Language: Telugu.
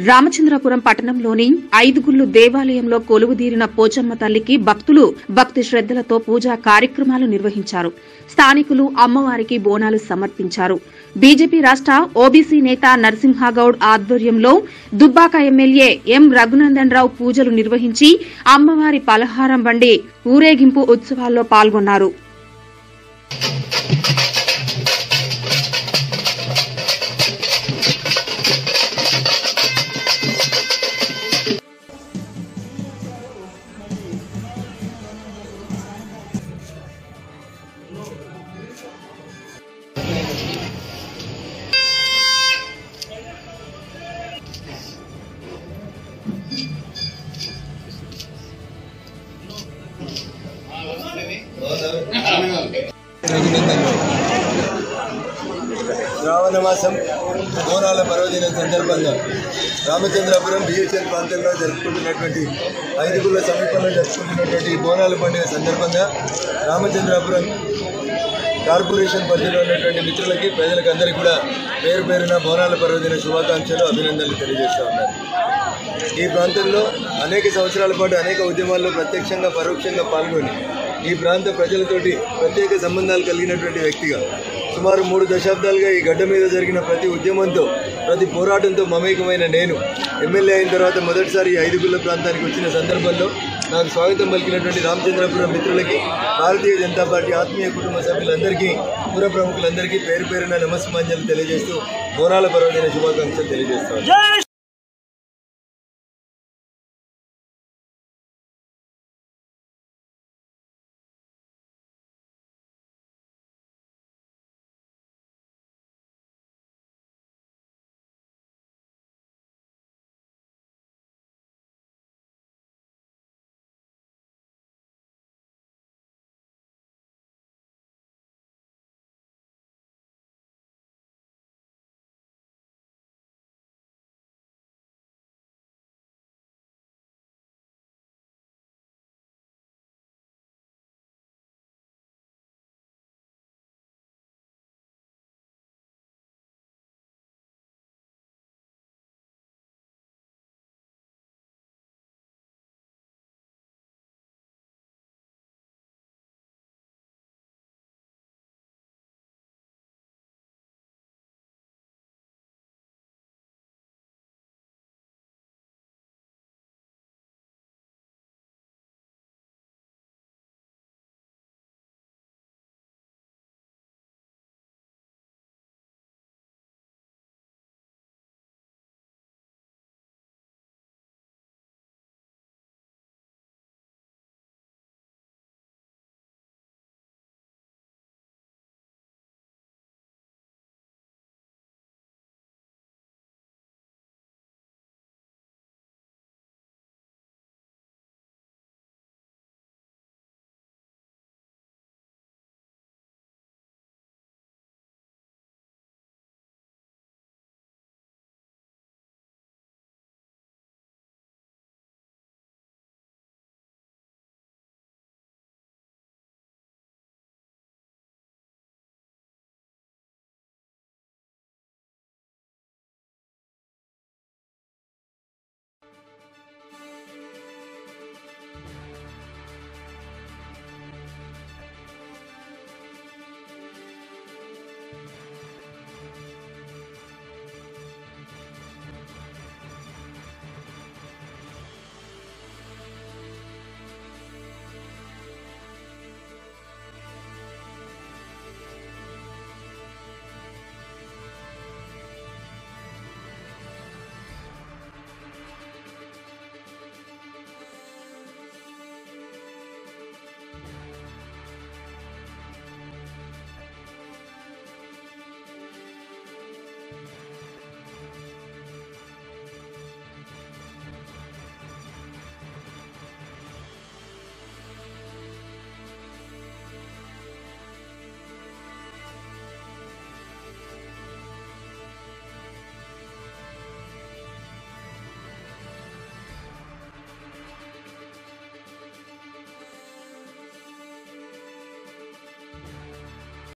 రామచంద్రపురం పట్టణంలోని ఐదుగుళ్ళు దేవాలయంలో కొలువుదీరిన పోచమ్మ తల్లికి భక్తులు భక్తి శ్రద్దలతో పూజా కార్యక్రమాలు నిర్వహించారు స్థానికులు అమ్మవారికి బోనాలు సమర్పించారు బీజేపీ రాష్ట ఓబీసీ నేత నరసింహగౌడ్ ఆధ్వర్యంలో దుబ్బాక ఎమ్మెల్యే ఎం రఘునందన్ రావు పూజలు నిర్వహించి అమ్మవారి పలహారం బండి ఊరేగింపు ఉత్సవాల్లో పాల్గొన్నారు శ్రావణ మాసం బోనాల పర్వదినం సందర్భంగా రామచంద్రపురం బిహెచ్ఎల్ ప్రాంతంలో జరుపుకుంటున్నటువంటి ఐదుగుల సమీపంలో జరుపుకుంటున్నటువంటి ఈ బోనాల పండుగ సందర్భంగా రామచంద్రపురం కార్పొరేషన్ పరిధిలో ఉన్నటువంటి మిత్రులకి ప్రజలకు అందరికీ కూడా పేరు పేరున బోనాల పర్వదిన శుభాకాంక్షలు అభినందనలు తెలియజేస్తూ ఉన్నారు ఈ ప్రాంతంలో అనేక సంవత్సరాల పాటు అనేక ఉద్యమాల్లో ప్రత్యక్షంగా పరోక్షంగా పాల్గొని ఈ ప్రాంత ప్రజలతోటి ప్రత్యేక సంబంధాలు కలిగినటువంటి వ్యక్తిగా సుమారు మూడు దశాబ్దాలుగా ఈ గడ్డ మీద జరిగిన ప్రతి ఉద్యమంతో ప్రతి పోరాటంతో మమేకమైన నేను ఎమ్మెల్యే అయిన తర్వాత మొదటిసారి ఈ ఐదుగుళ్ళ ప్రాంతానికి వచ్చిన సందర్భంలో నాకు స్వాగతం పలికినటువంటి రామచంద్రపురం మిత్రులకి భారతీయ జనతా పార్టీ ఆత్మీయ కుటుంబ సభ్యులందరికీ పుర ప్రముఖులందరికీ పేరు పేరున నమస్మాంజలు తెలియజేస్తూ బోనాల పర్వదిన శుభాకాంక్షలు తెలియజేస్తాను